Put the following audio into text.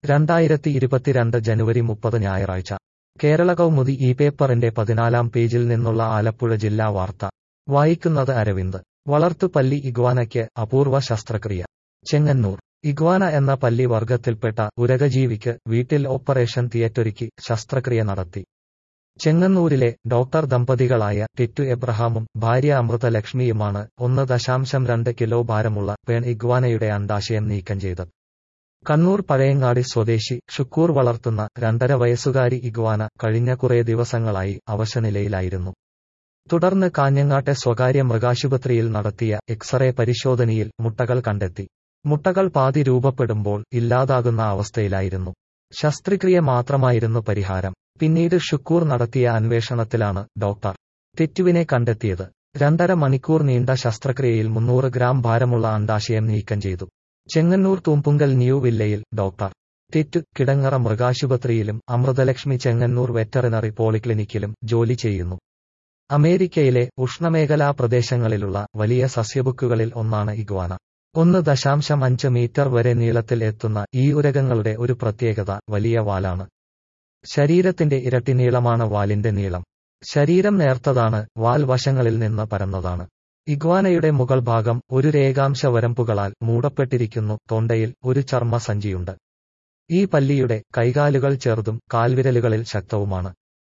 രണ്ടായിരത്തി ഇരുപത്തിരണ്ട് ജനുവരി മുപ്പത് ഞായറാഴ്ച കേരള കൗമുദി ഈ പേപ്പറിന്റെ പതിനാലാം പേജിൽ നിന്നുള്ള ആലപ്പുഴ ജില്ലാ വാർത്ത വായിക്കുന്നത് അരവിന്ദ് വളർത്തുപല്ലി ഇഗ്വാനയ്ക്ക് അപൂർവ ശസ്ത്രക്രിയ ചെങ്ങന്നൂർ ഇഗ്വാന എന്ന പല്ലി വർഗത്തിൽപ്പെട്ട ഉരകജീവിക്ക് വീട്ടിൽ ഓപ്പറേഷൻ തിയേറ്റൊരുക്കി ശസ്ത്രക്രിയ നടത്തി ചെങ്ങന്നൂരിലെ ഡോക്ടർ ദമ്പതികളായ ടിറ്റു എബ്രഹാമും ഭാര്യ അമൃതലക്ഷ്മിയുമാണ് ഒന്ന് ദശാംശം രണ്ട് കിലോ ഭാരമുള്ള പേൺ ഇഗ്വാനയുടെ അണ്ടാശയം നീക്കം ചെയ്തത് കണ്ണൂർ പഴയങ്ങാടി സ്വദേശി ഷുക്കൂർ വളർത്തുന്ന രണ്ടര വയസ്സുകാരി ഇഗ്വാന കഴിഞ്ഞ കുറേ ദിവസങ്ങളായി അവശനിലയിലായിരുന്നു തുടർന്ന് കാഞ്ഞങ്ങാട്ടെ സ്വകാര്യ മൃഗാശുപത്രിയിൽ നടത്തിയ എക്സ്റേ പരിശോധനയിൽ മുട്ടകൾ കണ്ടെത്തി മുട്ടകൾ പാതി രൂപപ്പെടുമ്പോൾ ഇല്ലാതാകുന്ന അവസ്ഥയിലായിരുന്നു ശസ്ത്രക്രിയ മാത്രമായിരുന്നു പരിഹാരം പിന്നീട് ഷുക്കൂർ നടത്തിയ അന്വേഷണത്തിലാണ് ഡോക്ടർ ടിറ്റുവിനെ കണ്ടെത്തിയത് രണ്ടര മണിക്കൂർ നീണ്ട ശസ്ത്രക്രിയയിൽ മുന്നൂറ് ഗ്രാം ഭാരമുള്ള അണ്ടാശയം നീക്കം ചെയ്തു ചെങ്ങന്നൂർ തൂമ്പുങ്കൽ ന്യൂ വില്ലയിൽ ഡോക്ടർ ടിറ്റു കിടങ്ങറ മൃഗാശുപത്രിയിലും അമൃതലക്ഷ്മി ചെങ്ങന്നൂർ വെറ്ററിനറി പോളിക്ലിനിക്കിലും ജോലി ചെയ്യുന്നു അമേരിക്കയിലെ ഉഷ്ണമേഖലാ പ്രദേശങ്ങളിലുള്ള വലിയ സസ്യബുക്കുകളിൽ ഒന്നാണ് ഇഗ്വാന ഒന്ന് ദശാംശം അഞ്ച് മീറ്റർ വരെ നീളത്തിൽ എത്തുന്ന ഈ ഉരകങ്ങളുടെ ഒരു പ്രത്യേകത വലിയ വാലാണ് ശരീരത്തിന്റെ ഇരട്ടി നീളമാണ് വാലിന്റെ നീളം ശരീരം നേർത്തതാണ് വാൽ വശങ്ങളിൽ നിന്ന് പരന്നതാണ് ഇഗ്വാനയുടെ മുകൾ ഭാഗം ഒരു രേഖാംശ വരമ്പുകളാൽ മൂടപ്പെട്ടിരിക്കുന്നു തൊണ്ടയിൽ ഒരു ചർമ്മ സഞ്ചിയുണ്ട് ഈ പല്ലിയുടെ കൈകാലുകൾ ചെറുതും കാൽവിരലുകളിൽ ശക്തവുമാണ്